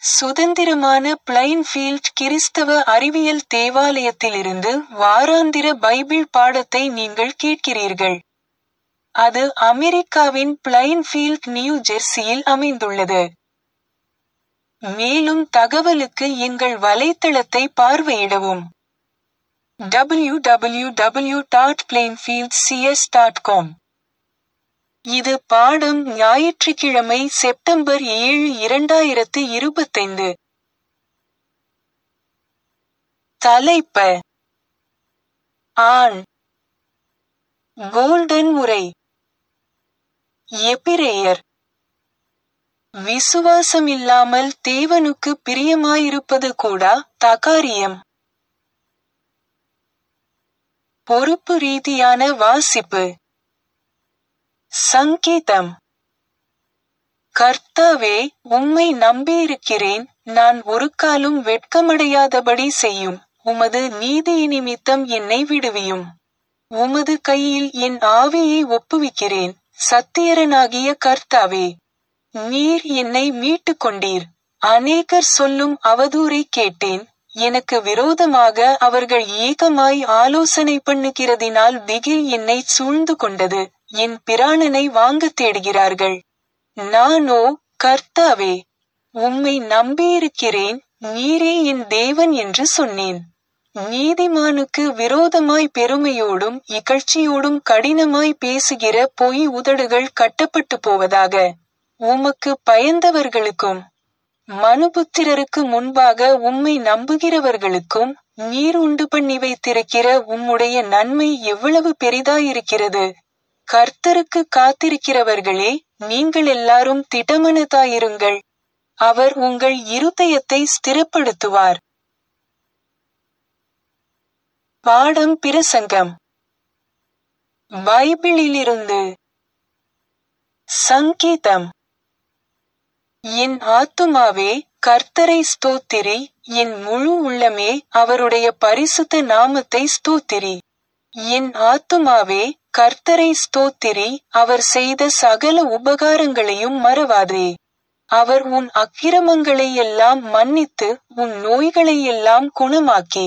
சுதந்திரமான பிளைன்ஃபீல்ட் கிறிஸ்தவ அறிவியல் தேவாலயத்திலிருந்து வாராந்திர பைபிள் பாடத்தை நீங்கள் கேட்கிறீர்கள். அது அமெரிக்காவின் பிளைன்ஃபீல்ட் நியூ ஜெர்சியில் அமைந்துள்ளது. மேலும் தகவலுக்கு எங்கள் வலைத்தளத்தை பார்வையிடவும். www.plainfieldcs.com இது பாடம் ஞாயிற்றுக்கிழமை செப்டம்பர் ஏழு இரண்டாயிரத்து இருபத்தைந்து. தலைப்ப ஆண் கோல்டன் உரை எபிரேயர் விசுவாசமில்லாமல் தேவனுக்கு பிரியமாயிருப்பது கூடா தகாரியம் பொறுப்பு ரீதியான வாசிப்பு சங்கீதம் கர்த்தாவே உம்மை நம்பியிருக்கிறேன் நான் ஒருக்காலும் வெட்கமடையாதபடி செய்யும் உமது நீதியினிமித்தம் என்னை விடுவியும் உமது கையில் என் ஆவியை ஒப்புவிக்கிறேன் சத்தியரனாகிய கர்த்தாவே நீர் என்னை மீட்டுக் கொண்டீர் அநேகர் சொல்லும் அவதூறை கேட்டேன் எனக்கு விரோதமாக அவர்கள் ஏகமாய் ஆலோசனை பண்ணுகிறதினால் திகில் என்னை சூழ்ந்து கொண்டது என் பிராணனை வாங்கத் தேடுகிறார்கள் நானோ கர்த்தாவே உம்மை நம்பியிருக்கிறேன் நீரே என் தேவன் என்று சொன்னேன் நீதிமானுக்கு விரோதமாய் பெருமையோடும் இகழ்ச்சியோடும் கடினமாய் பேசுகிற பொய் உதடுகள் கட்டப்பட்டு போவதாக உமக்கு பயந்தவர்களுக்கும் மனுபுத்திரருக்கு முன்பாக உம்மை நம்புகிறவர்களுக்கும் நீர் உண்டு பண்ணி வைத்திருக்கிற உம்முடைய நன்மை எவ்வளவு பெரிதாயிருக்கிறது கர்த்தருக்கு காத்திருக்கிறவர்களே நீங்கள் எல்லாரும் திடமனதாயிருங்கள் அவர் உங்கள் இருதயத்தை ஸ்திரப்படுத்துவார் பாடம் பிரசங்கம் பைபிளிலிருந்து சங்கீதம் என் ஆத்துமாவே கர்த்தரை ஸ்தோத்திரி என் முழு உள்ளமே அவருடைய பரிசுத்த நாமத்தை ஸ்தோத்திரி என் ஆத்துமாவே கர்த்தரை ஸ்தோத்திரி அவர் செய்த சகல உபகாரங்களையும் மறவாதே அவர் உன் அக்கிரமங்களை எல்லாம் மன்னித்து உன் நோய்களை எல்லாம் குணமாக்கி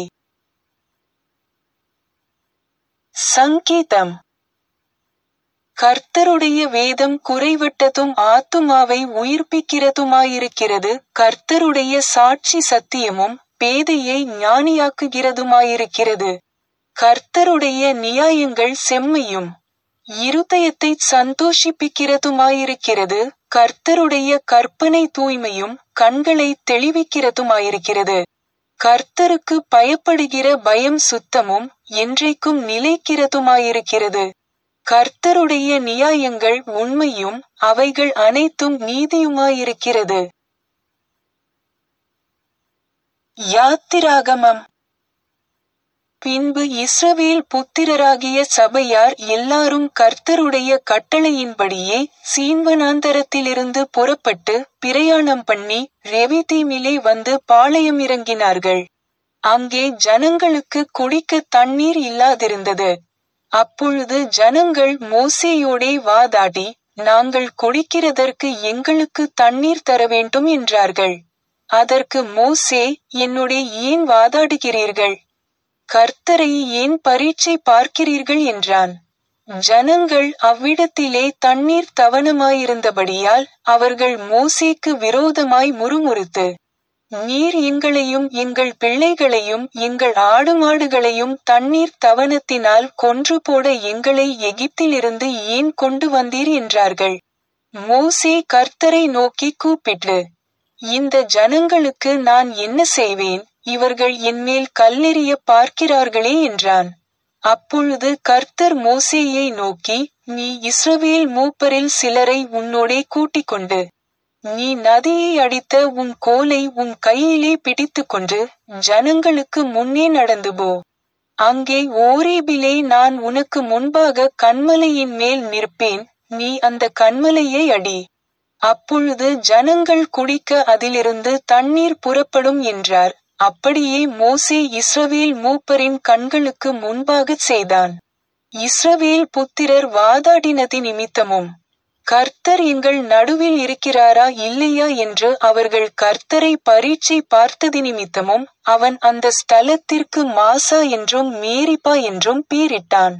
சங்கீதம் கர்த்தருடைய வேதம் குறைவட்டதும் ஆத்துமாவை உயிர்ப்பிக்கிறதுமாயிருக்கிறது கர்த்தருடைய சாட்சி சத்தியமும் பேதையை ஞானியாக்குகிறதுமாயிருக்கிறது கர்த்தருடைய நியாயங்கள் செம்மையும் இருதயத்தை சந்தோஷிப்பிக்கிறதுமாயிருக்கிறது கர்த்தருடைய கற்பனை தூய்மையும் கண்களை தெளிவிக்கிறதுமாயிருக்கிறது கர்த்தருக்கு பயப்படுகிற பயம் சுத்தமும் என்றைக்கும் நிலைக்கிறதுமாயிருக்கிறது கர்த்தருடைய நியாயங்கள் உண்மையும் அவைகள் அனைத்தும் நீதியுமாயிருக்கிறது யாத்திராகமம் பின்பு இஸ்ரவேல் புத்திரராகிய சபையார் எல்லாரும் கர்த்தருடைய கட்டளையின்படியே சீன்வனாந்தரத்திலிருந்து புறப்பட்டு பிரயாணம் பண்ணி ரெவிதீமிலே வந்து பாளையம் இறங்கினார்கள் அங்கே ஜனங்களுக்கு குடிக்க தண்ணீர் இல்லாதிருந்தது அப்பொழுது ஜனங்கள் மோசேயோடே வாதாடி நாங்கள் குடிக்கிறதற்கு எங்களுக்கு தண்ணீர் தர வேண்டும் என்றார்கள் அதற்கு மோசே என்னுடைய ஏன் வாதாடுகிறீர்கள் கர்த்தரை ஏன் பரீட்சை பார்க்கிறீர்கள் என்றான் ஜனங்கள் அவ்விடத்திலே தண்ணீர் தவணமாயிருந்தபடியால் அவர்கள் மோசேக்கு விரோதமாய் முறுமுறுத்து நீர் எங்களையும் எங்கள் பிள்ளைகளையும் எங்கள் ஆடு மாடுகளையும் தண்ணீர் தவணத்தினால் கொன்று போட எங்களை எகிப்திலிருந்து ஏன் கொண்டு வந்தீர் என்றார்கள் மோசே கர்த்தரை நோக்கி கூப்பிட்டு இந்த ஜனங்களுக்கு நான் என்ன செய்வேன் இவர்கள் என்மேல் கல்லெறிய பார்க்கிறார்களே என்றான் அப்பொழுது கர்த்தர் மோசேயை நோக்கி நீ இஸ்ரவேல் மூப்பரில் சிலரை உன்னோடே கூட்டிக் கொண்டு நீ நதியை அடித்த உன் கோலை உன் கையிலே பிடித்துக்கொண்டு ஜனங்களுக்கு முன்னே நடந்து போ அங்கே ஓரேபிலே நான் உனக்கு முன்பாக கண்மலையின் மேல் நிற்பேன் நீ அந்த கண்மலையை அடி அப்பொழுது ஜனங்கள் குடிக்க அதிலிருந்து தண்ணீர் புறப்படும் என்றார் அப்படியே மோசே இஸ்ரவேல் மூப்பரின் கண்களுக்கு முன்பாகச் செய்தான் இஸ்ரவேல் புத்திரர் வாதாடினதி நிமித்தமும் கர்த்தர் எங்கள் நடுவில் இருக்கிறாரா இல்லையா என்று அவர்கள் கர்த்தரை பரீட்சை பார்த்தது நிமித்தமும் அவன் அந்த ஸ்தலத்திற்கு மாசா என்றும் மேரிப்பா என்றும் பேரிட்டான்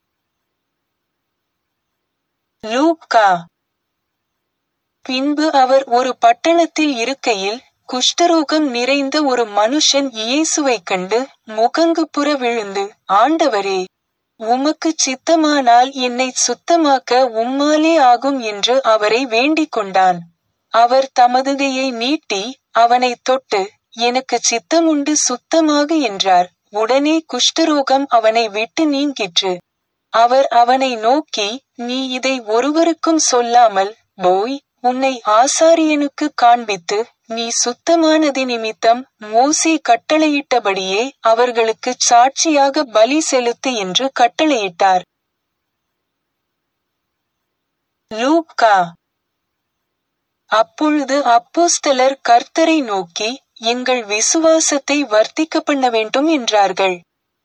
லூக்கா பின்பு அவர் ஒரு பட்டணத்தில் இருக்கையில் குஷ்டரோகம் நிறைந்த ஒரு மனுஷன் இயேசுவைக் கண்டு முகங்குப்புற விழுந்து ஆண்டவரே உமக்கு சித்தமானால் என்னை சுத்தமாக்க உம்மாலே ஆகும் என்று அவரை வேண்டிக் கொண்டான் அவர் தமது கையை நீட்டி அவனை தொட்டு எனக்கு சித்தமுண்டு சுத்தமாக என்றார் உடனே குஷ்டரோகம் அவனை விட்டு நீங்கிற்று அவர் அவனை நோக்கி நீ இதை ஒருவருக்கும் சொல்லாமல் போய் உன்னை ஆசாரியனுக்கு காண்பித்து நீ சுத்தமானது நிமித்தம் மோசே கட்டளையிட்டபடியே அவர்களுக்கு சாட்சியாக பலி செலுத்து என்று கட்டளையிட்டார் லூக்கா அப்பொழுது அப்போஸ்தலர் கர்த்தரை நோக்கி எங்கள் விசுவாசத்தை வர்த்திக்க பண்ண வேண்டும் என்றார்கள்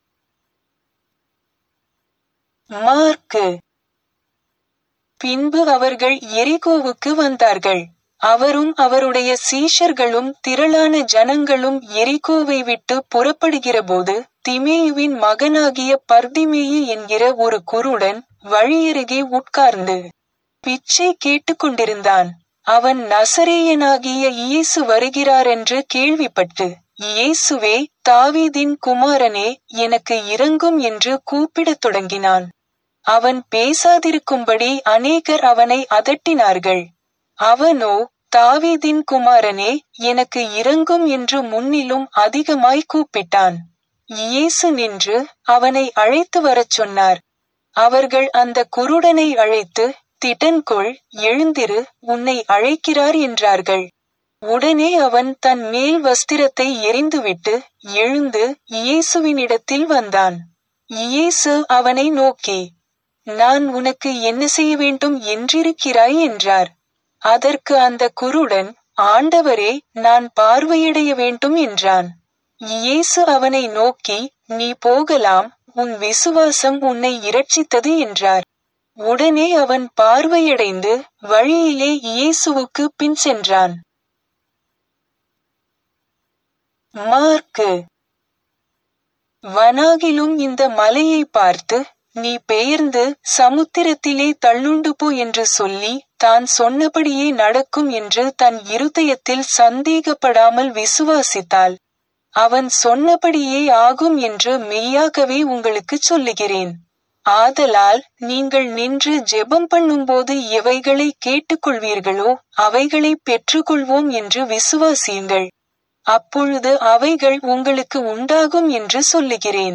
மார்க்கு பின்பு அவர்கள் எரிகோவுக்கு வந்தார்கள் அவரும் அவருடைய சீஷர்களும் திரளான ஜனங்களும் எரிகோவை விட்டு புறப்படுகிறபோது திமேயுவின் மகனாகிய பர்திமேயு என்கிற ஒரு குருடன் வழியருகே உட்கார்ந்து பிச்சை கேட்டுக்கொண்டிருந்தான் அவன் நசரேயனாகிய இயேசு வருகிறார் என்று கேள்விப்பட்டு இயேசுவே தாவீதின் குமாரனே எனக்கு இறங்கும் என்று கூப்பிடத் தொடங்கினான் அவன் பேசாதிருக்கும்படி அநேகர் அவனை அதட்டினார்கள் அவனோ தாவீதின் குமாரனே எனக்கு இறங்கும் என்று முன்னிலும் அதிகமாய் கூப்பிட்டான் இயேசு நின்று அவனை அழைத்து வரச் சொன்னார் அவர்கள் அந்த குருடனை அழைத்து திடன்கொள் எழுந்திரு உன்னை அழைக்கிறார் என்றார்கள் உடனே அவன் தன் மேல் வஸ்திரத்தை எரிந்துவிட்டு எழுந்து இயேசுவினிடத்தில் வந்தான் இயேசு அவனை நோக்கி நான் உனக்கு என்ன செய்ய வேண்டும் என்றிருக்கிறாய் என்றார் அதற்கு அந்த குருடன் ஆண்டவரே நான் பார்வையடைய வேண்டும் என்றான் இயேசு அவனை நோக்கி நீ போகலாம் உன் விசுவாசம் உன்னை இரட்சித்தது என்றார் உடனே அவன் பார்வையடைந்து வழியிலே இயேசுவுக்கு பின் சென்றான் மார்க்கு வனாகிலும் இந்த மலையை பார்த்து நீ பெயர்ந்து சமுத்திரத்திலே தள்ளுண்டு போ என்று சொல்லி தான் சொன்னபடியே நடக்கும் என்று தன் இருதயத்தில் சந்தேகப்படாமல் விசுவாசித்தாள் அவன் சொன்னபடியே ஆகும் என்று மெய்யாகவே உங்களுக்கு சொல்லுகிறேன் ஆதலால் நீங்கள் நின்று ஜெபம் பண்ணும்போது எவைகளை கேட்டுக்கொள்வீர்களோ அவைகளை பெற்றுக்கொள்வோம் என்று விசுவாசியுங்கள் அப்பொழுது அவைகள் உங்களுக்கு உண்டாகும் என்று சொல்லுகிறேன்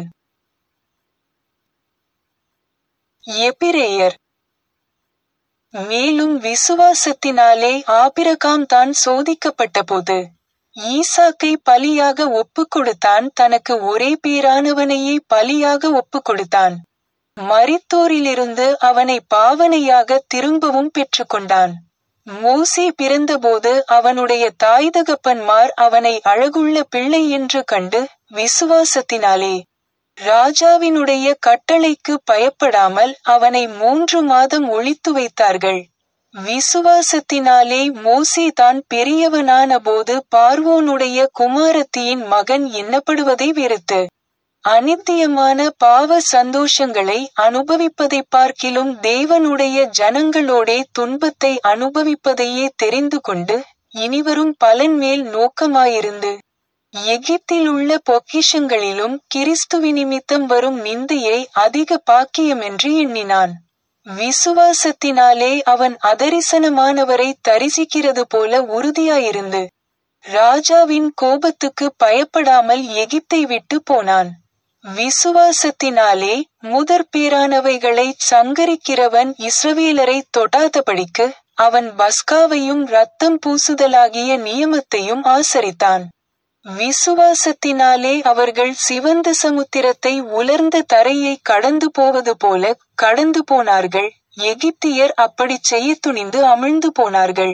எபிரேயர் மேலும் விசுவாசத்தினாலே ஆபிரகாம் தான் சோதிக்கப்பட்டபோது ஈசாக்கை பலியாக ஒப்புக் கொடுத்தான் தனக்கு ஒரே பேரானவனையே பலியாக ஒப்புக் கொடுத்தான் மரித்தோரிலிருந்து அவனை பாவனையாக திரும்பவும் பெற்றுக்கொண்டான் மோசே பிறந்தபோது அவனுடைய தாய் தகப்பன்மார் அவனை அழகுள்ள பிள்ளை என்று கண்டு விசுவாசத்தினாலே ராஜாவினுடைய கட்டளைக்கு பயப்படாமல் அவனை மூன்று மாதம் ஒழித்து வைத்தார்கள் விசுவாசத்தினாலே மோசே தான் பெரியவனான போது பார்வோனுடைய குமாரத்தியின் மகன் எண்ணப்படுவதை வெறுத்து அனித்தியமான பாவ சந்தோஷங்களை அனுபவிப்பதை பார்க்கிலும் தேவனுடைய ஜனங்களோடே துன்பத்தை அனுபவிப்பதையே தெரிந்து கொண்டு இனிவரும் பலன் மேல் நோக்கமாயிருந்து எகிப்தில் உள்ள பொக்கிஷங்களிலும் கிறிஸ்துவி நிமித்தம் வரும் நிந்தையை அதிக பாக்கியமென்று எண்ணினான் விசுவாசத்தினாலே அவன் அதரிசனமானவரை தரிசிக்கிறது போல உறுதியாயிருந்து ராஜாவின் கோபத்துக்கு பயப்படாமல் எகிப்தை விட்டு போனான் விசுவாசத்தினாலே முதற் பேரானவைகளை சங்கரிக்கிறவன் இஸ்ரவேலரை தொடாதபடிக்கு அவன் பஸ்காவையும் ரத்தம் பூசுதலாகிய நியமத்தையும் ஆசரித்தான் விசுவாசத்தினாலே அவர்கள் சிவந்த சமுத்திரத்தை உலர்ந்த தரையை கடந்து போவது போல கடந்து போனார்கள் எகிப்தியர் அப்படிச் செய்ய துணிந்து அமிழ்ந்து போனார்கள்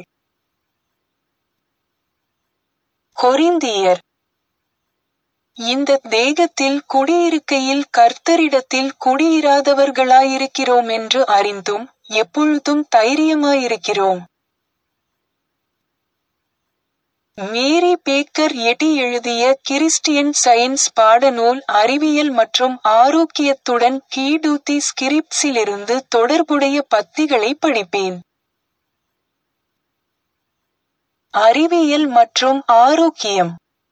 கொரிந்தியர் இந்த தேகத்தில் குடியிருக்கையில் கர்த்தரிடத்தில் குடியிராதவர்களாயிருக்கிறோம் என்று அறிந்தும் எப்பொழுதும் தைரியமாயிருக்கிறோம் மேரி பேக்கர் எட்டி எழுதிய கிறிஸ்டியன் சயின்ஸ் பாடநூல் அறிவியல் மற்றும் ஆரோக்கியத்துடன் கீடூத்தி ஸ்கிரிப்ட்ஸிலிருந்து தொடர்புடைய பத்திகளை படிப்பேன் அறிவியல் மற்றும் ஆரோக்கியம்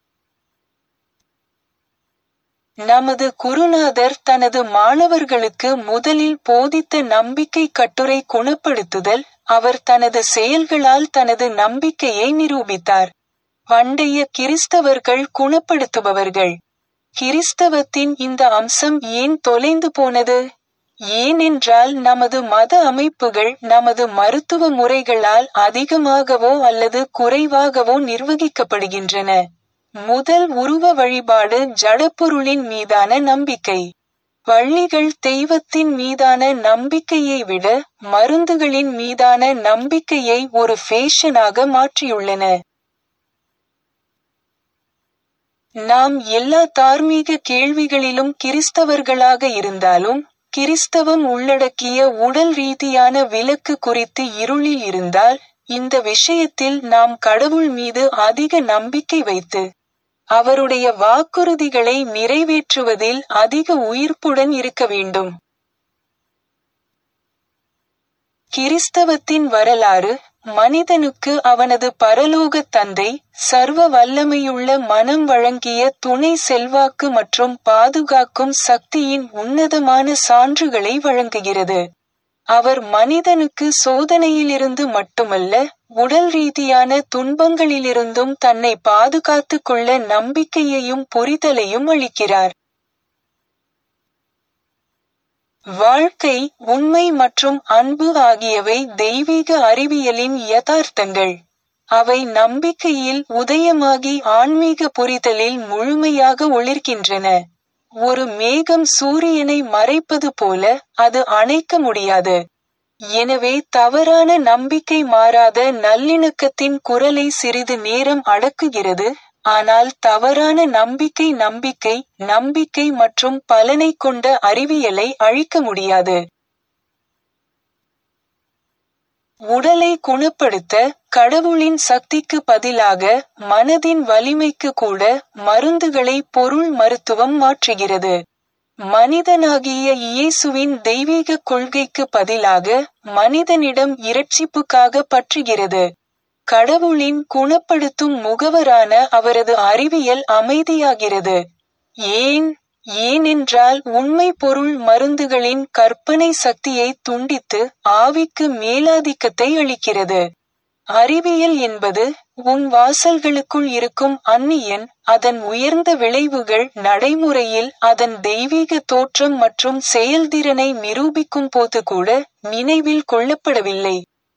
நமது குருநாதர் தனது மாணவர்களுக்கு முதலில் போதித்த நம்பிக்கை கட்டுரை குணப்படுத்துதல் அவர் தனது செயல்களால் தனது நம்பிக்கையை நிரூபித்தார் பண்டைய கிறிஸ்தவர்கள் குணப்படுத்துபவர்கள் கிறிஸ்தவத்தின் இந்த அம்சம் ஏன் தொலைந்து போனது ஏனென்றால் நமது மத அமைப்புகள் நமது மருத்துவ முறைகளால் அதிகமாகவோ அல்லது குறைவாகவோ நிர்வகிக்கப்படுகின்றன முதல் உருவ வழிபாடு ஜடப்பொருளின் மீதான நம்பிக்கை பள்ளிகள் தெய்வத்தின் மீதான நம்பிக்கையை விட மருந்துகளின் மீதான நம்பிக்கையை ஒரு ஃபேஷனாக மாற்றியுள்ளன நாம் எல்லா தார்மீக கேள்விகளிலும் கிறிஸ்தவர்களாக இருந்தாலும் கிறிஸ்தவம் உள்ளடக்கிய உடல் ரீதியான விலக்கு குறித்து இருளில் இருந்தால் இந்த விஷயத்தில் நாம் கடவுள் மீது அதிக நம்பிக்கை வைத்து அவருடைய வாக்குறுதிகளை நிறைவேற்றுவதில் அதிக உயிர்ப்புடன் இருக்க வேண்டும் கிறிஸ்தவத்தின் வரலாறு மனிதனுக்கு அவனது பரலோக தந்தை சர்வ வல்லமையுள்ள மனம் வழங்கிய துணை செல்வாக்கு மற்றும் பாதுகாக்கும் சக்தியின் உன்னதமான சான்றுகளை வழங்குகிறது அவர் மனிதனுக்கு சோதனையிலிருந்து மட்டுமல்ல உடல் ரீதியான துன்பங்களிலிருந்தும் தன்னை பாதுகாத்துக் கொள்ள நம்பிக்கையையும் புரிதலையும் அளிக்கிறார் வாழ்க்கை உண்மை மற்றும் அன்பு ஆகியவை தெய்வீக அறிவியலின் யதார்த்தங்கள் அவை நம்பிக்கையில் உதயமாகி ஆன்மீக புரிதலில் முழுமையாக ஒளிர்கின்றன ஒரு மேகம் சூரியனை மறைப்பது போல அது அணைக்க முடியாது எனவே தவறான நம்பிக்கை மாறாத நல்லிணக்கத்தின் குரலை சிறிது நேரம் அடக்குகிறது ஆனால் தவறான நம்பிக்கை நம்பிக்கை நம்பிக்கை மற்றும் பலனை கொண்ட அறிவியலை அழிக்க முடியாது உடலை குணப்படுத்த கடவுளின் சக்திக்கு பதிலாக மனதின் வலிமைக்கு கூட மருந்துகளை பொருள் மருத்துவம் மாற்றுகிறது மனிதனாகிய இயேசுவின் தெய்வீக கொள்கைக்கு பதிலாக மனிதனிடம் இரட்சிப்புக்காக பற்றுகிறது கடவுளின் குணப்படுத்தும் முகவரான அவரது அறிவியல் அமைதியாகிறது ஏன் ஏனென்றால் உண்மை பொருள் மருந்துகளின் கற்பனை சக்தியை துண்டித்து ஆவிக்கு மேலாதிக்கத்தை அளிக்கிறது அறிவியல் என்பது உன் வாசல்களுக்குள் இருக்கும் அந்நியன் அதன் உயர்ந்த விளைவுகள் நடைமுறையில் அதன் தெய்வீக தோற்றம் மற்றும் செயல்திறனை நிரூபிக்கும் போது கூட நினைவில் கொள்ளப்படவில்லை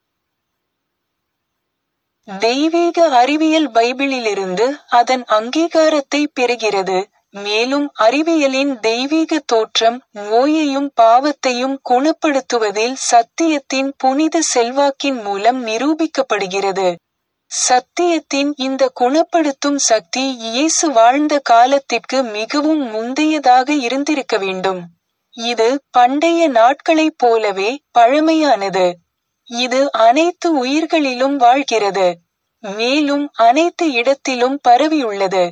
தெய்வீக அறிவியல் பைபிளிலிருந்து அதன் அங்கீகாரத்தை பெறுகிறது மேலும் அறிவியலின் தெய்வீக தோற்றம் நோயையும் பாவத்தையும் குணப்படுத்துவதில் சத்தியத்தின் புனித செல்வாக்கின் மூலம் நிரூபிக்கப்படுகிறது சத்தியத்தின் இந்த குணப்படுத்தும் சக்தி இயேசு வாழ்ந்த காலத்திற்கு மிகவும் முந்தையதாக இருந்திருக்க வேண்டும் இது பண்டைய நாட்களைப் போலவே பழமையானது இது அனைத்து உயிர்களிலும் வாழ்கிறது மேலும் அனைத்து இடத்திலும் பரவியுள்ளது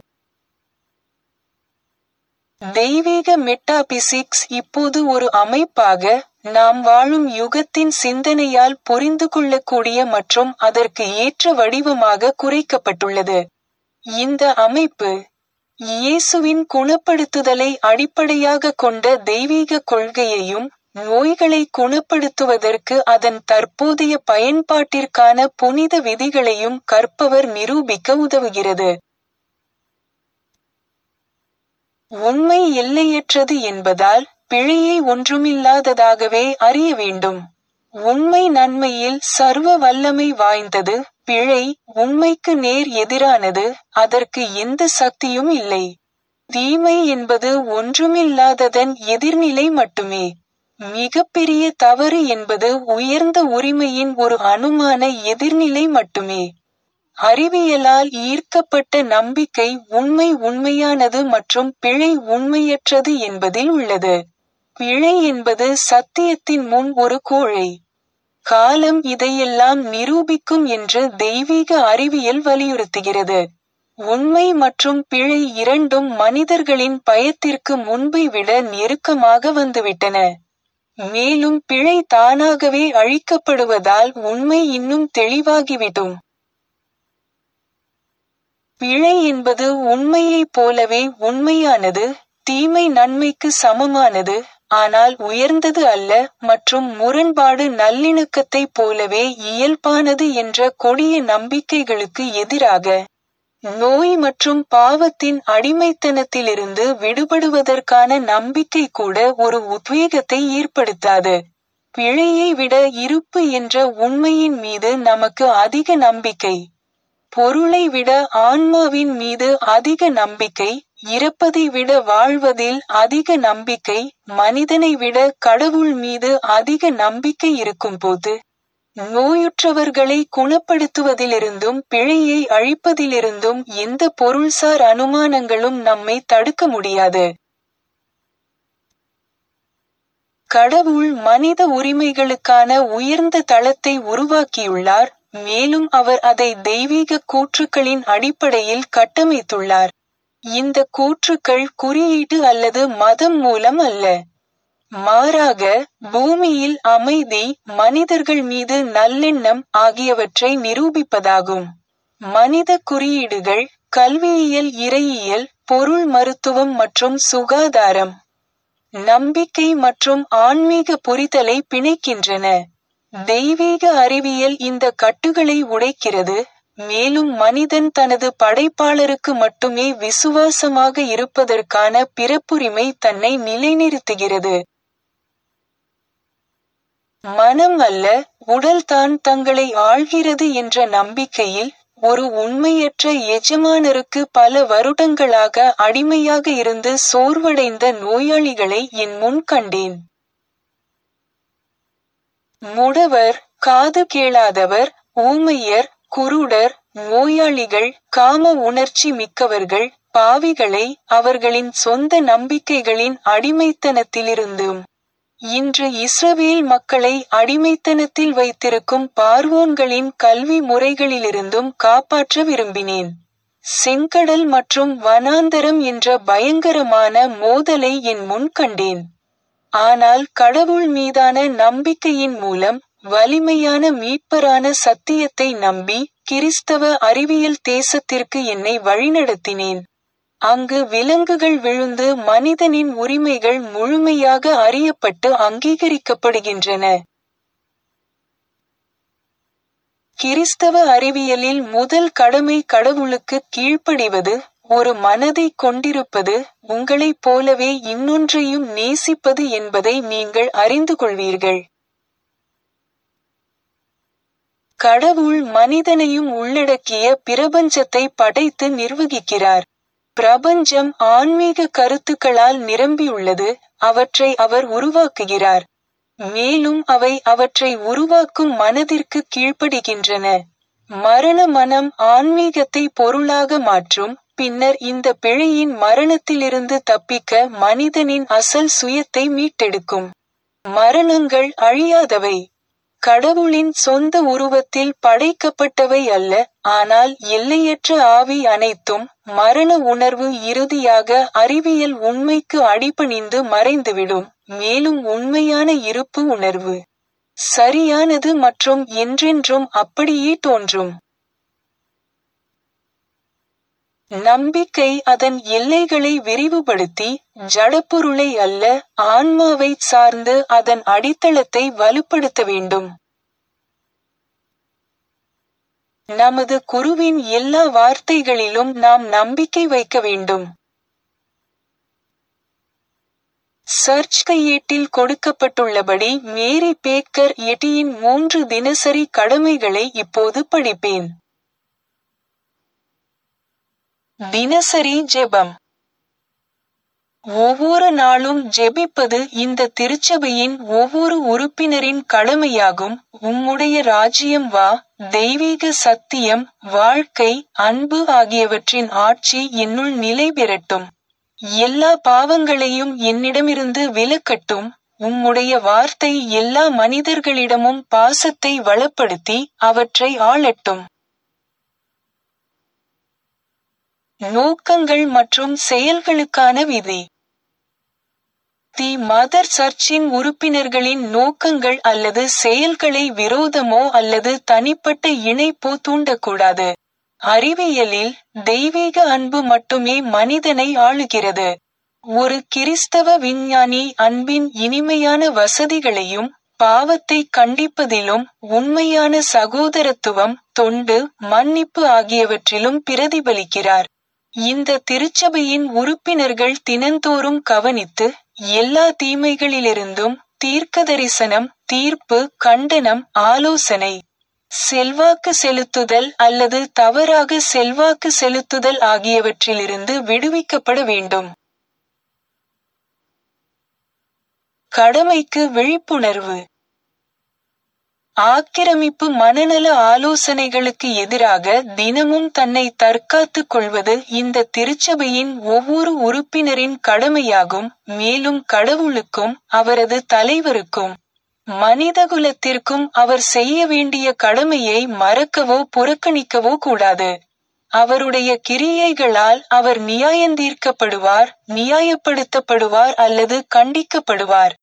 தெய்வீக மெட்டாபிசிக்ஸ் இப்போது ஒரு அமைப்பாக நாம் வாழும் யுகத்தின் சிந்தனையால் புரிந்து கொள்ளக்கூடிய மற்றும் அதற்கு ஏற்ற வடிவமாக குறைக்கப்பட்டுள்ளது இந்த அமைப்பு இயேசுவின் குணப்படுத்துதலை அடிப்படையாக கொண்ட தெய்வீக கொள்கையையும் நோய்களை குணப்படுத்துவதற்கு அதன் தற்போதைய பயன்பாட்டிற்கான புனித விதிகளையும் கற்பவர் நிரூபிக்க உதவுகிறது உண்மை எல்லையற்றது என்பதால் பிழையை ஒன்றுமில்லாததாகவே அறிய வேண்டும் உண்மை நன்மையில் சர்வ வல்லமை வாய்ந்தது பிழை உண்மைக்கு நேர் எதிரானது அதற்கு எந்த சக்தியும் இல்லை தீமை என்பது ஒன்றுமில்லாததன் எதிர்நிலை மட்டுமே மிகப்பெரிய தவறு என்பது உயர்ந்த உரிமையின் ஒரு அனுமான எதிர்நிலை மட்டுமே அறிவியலால் ஈர்க்கப்பட்ட நம்பிக்கை உண்மை உண்மையானது மற்றும் பிழை உண்மையற்றது என்பதில் உள்ளது பிழை என்பது சத்தியத்தின் முன் ஒரு கோழை காலம் இதையெல்லாம் நிரூபிக்கும் என்று தெய்வீக அறிவியல் வலியுறுத்துகிறது உண்மை மற்றும் பிழை இரண்டும் மனிதர்களின் பயத்திற்கு முன்பை விட நெருக்கமாக வந்துவிட்டன மேலும் பிழை தானாகவே அழிக்கப்படுவதால் உண்மை இன்னும் தெளிவாகிவிடும் பிழை என்பது உண்மையைப் போலவே உண்மையானது தீமை நன்மைக்கு சமமானது ஆனால் உயர்ந்தது அல்ல மற்றும் முரண்பாடு நல்லிணக்கத்தைப் போலவே இயல்பானது என்ற கொடிய நம்பிக்கைகளுக்கு எதிராக நோய் மற்றும் பாவத்தின் அடிமைத்தனத்திலிருந்து விடுபடுவதற்கான நம்பிக்கை கூட ஒரு உத்வேகத்தை ஏற்படுத்தாது பிழையை விட இருப்பு என்ற உண்மையின் மீது நமக்கு அதிக நம்பிக்கை பொருளை விட ஆன்மாவின் மீது அதிக நம்பிக்கை இறப்பதை விட வாழ்வதில் அதிக நம்பிக்கை மனிதனை விட கடவுள் மீது அதிக நம்பிக்கை இருக்கும்போது நோயுற்றவர்களை குணப்படுத்துவதிலிருந்தும் பிழையை அழிப்பதிலிருந்தும் எந்த பொருள்சார் அனுமானங்களும் நம்மை தடுக்க முடியாது கடவுள் மனித உரிமைகளுக்கான உயர்ந்த தளத்தை உருவாக்கியுள்ளார் மேலும் அவர் அதை தெய்வீக கூற்றுக்களின் அடிப்படையில் கட்டமைத்துள்ளார் இந்த கூற்றுக்கள் குறியீடு அல்லது மதம் மூலம் அல்ல மாறாக பூமியில் அமைதி மனிதர்கள் மீது நல்லெண்ணம் ஆகியவற்றை நிரூபிப்பதாகும் மனித குறியீடுகள் கல்வியியல் இறையியல் பொருள் மருத்துவம் மற்றும் சுகாதாரம் நம்பிக்கை மற்றும் ஆன்மீக புரிதலை பிணைக்கின்றன தெய்வீக அறிவியல் இந்த கட்டுகளை உடைக்கிறது மேலும் மனிதன் தனது படைப்பாளருக்கு மட்டுமே விசுவாசமாக இருப்பதற்கான பிறப்புரிமை தன்னை நிலைநிறுத்துகிறது மனம் அல்ல உடல் தான் தங்களை ஆள்கிறது என்ற நம்பிக்கையில் ஒரு உண்மையற்ற எஜமானருக்கு பல வருடங்களாக அடிமையாக இருந்து சோர்வடைந்த நோயாளிகளை என் முன் கண்டேன் முடவர் காது கேளாதவர் ஊமையர் குருடர் நோயாளிகள் காம உணர்ச்சி மிக்கவர்கள் பாவிகளை அவர்களின் சொந்த நம்பிக்கைகளின் அடிமைத்தனத்திலிருந்தும் இன்று இஸ்ரவேல் மக்களை அடிமைத்தனத்தில் வைத்திருக்கும் பார்வோன்களின் கல்வி முறைகளிலிருந்தும் காப்பாற்ற விரும்பினேன் செங்கடல் மற்றும் வனாந்தரம் என்ற பயங்கரமான மோதலை என் முன் கண்டேன் ஆனால் கடவுள் மீதான நம்பிக்கையின் மூலம் வலிமையான மீட்பரான சத்தியத்தை நம்பி கிறிஸ்தவ அறிவியல் தேசத்திற்கு என்னை வழிநடத்தினேன் அங்கு விலங்குகள் விழுந்து மனிதனின் உரிமைகள் முழுமையாக அறியப்பட்டு அங்கீகரிக்கப்படுகின்றன கிறிஸ்தவ அறிவியலில் முதல் கடமை கடவுளுக்கு கீழ்ப்படிவது ஒரு மனதை கொண்டிருப்பது உங்களைப் போலவே இன்னொன்றையும் நேசிப்பது என்பதை நீங்கள் அறிந்து கொள்வீர்கள் கடவுள் மனிதனையும் உள்ளடக்கிய பிரபஞ்சத்தை படைத்து நிர்வகிக்கிறார் பிரபஞ்சம் ஆன்மீக கருத்துக்களால் நிரம்பியுள்ளது அவற்றை அவர் உருவாக்குகிறார் மேலும் அவை அவற்றை உருவாக்கும் மனதிற்கு கீழ்ப்படுகின்றன மரண மனம் ஆன்மீகத்தை பொருளாக மாற்றும் பின்னர் இந்த பிழையின் மரணத்திலிருந்து தப்பிக்க மனிதனின் அசல் சுயத்தை மீட்டெடுக்கும் மரணங்கள் அழியாதவை கடவுளின் சொந்த உருவத்தில் படைக்கப்பட்டவை அல்ல ஆனால் எல்லையற்ற ஆவி அனைத்தும் மரண உணர்வு இறுதியாக அறிவியல் உண்மைக்கு அடிபணிந்து மறைந்துவிடும் மேலும் உண்மையான இருப்பு உணர்வு சரியானது மற்றும் என்றென்றும் அப்படியே தோன்றும் நம்பிக்கை அதன் எல்லைகளை விரிவுபடுத்தி ஜடப்பொருளை அல்ல ஆன்மாவை சார்ந்து அதன் அடித்தளத்தை வலுப்படுத்த வேண்டும் நமது குருவின் எல்லா வார்த்தைகளிலும் நாம் நம்பிக்கை வைக்க வேண்டும் சர்ச் கையேட்டில் கொடுக்கப்பட்டுள்ளபடி மேரி பேக்கர் எட்டியின் மூன்று தினசரி கடமைகளை இப்போது படிப்பேன் தினசரி ஜெபம் ஒவ்வொரு நாளும் ஜெபிப்பது இந்த திருச்சபையின் ஒவ்வொரு உறுப்பினரின் கடமையாகும் உம்முடைய ராஜ்யம் வா தெய்வீக சத்தியம் வாழ்க்கை அன்பு ஆகியவற்றின் ஆட்சி என்னுள் நிலை பெறட்டும் எல்லா பாவங்களையும் என்னிடமிருந்து விலக்கட்டும் உம்முடைய வார்த்தை எல்லா மனிதர்களிடமும் பாசத்தை வளப்படுத்தி அவற்றை ஆளட்டும் நோக்கங்கள் மற்றும் செயல்களுக்கான விதி தி மதர் சர்ச்சின் உறுப்பினர்களின் நோக்கங்கள் அல்லது செயல்களை விரோதமோ அல்லது தனிப்பட்ட இணைப்போ தூண்டக்கூடாது அறிவியலில் தெய்வீக அன்பு மட்டுமே மனிதனை ஆளுகிறது ஒரு கிறிஸ்தவ விஞ்ஞானி அன்பின் இனிமையான வசதிகளையும் பாவத்தை கண்டிப்பதிலும் உண்மையான சகோதரத்துவம் தொண்டு மன்னிப்பு ஆகியவற்றிலும் பிரதிபலிக்கிறார் இந்த திருச்சபையின் உறுப்பினர்கள் தினந்தோறும் கவனித்து எல்லா தீமைகளிலிருந்தும் தீர்க்கதரிசனம் தீர்ப்பு கண்டனம் ஆலோசனை செல்வாக்கு செலுத்துதல் அல்லது தவறாக செல்வாக்கு செலுத்துதல் ஆகியவற்றிலிருந்து விடுவிக்கப்பட வேண்டும் கடமைக்கு விழிப்புணர்வு ஆக்கிரமிப்பு மனநல ஆலோசனைகளுக்கு எதிராக தினமும் தன்னை தற்காத்துக் கொள்வது இந்த திருச்சபையின் ஒவ்வொரு உறுப்பினரின் கடமையாகும் மேலும் கடவுளுக்கும் அவரது தலைவருக்கும் மனிதகுலத்திற்கும் அவர் செய்ய வேண்டிய கடமையை மறக்கவோ புறக்கணிக்கவோ கூடாது அவருடைய கிரியைகளால் அவர் நியாயந்தீர்க்கப்படுவார் நியாயப்படுத்தப்படுவார் அல்லது கண்டிக்கப்படுவார்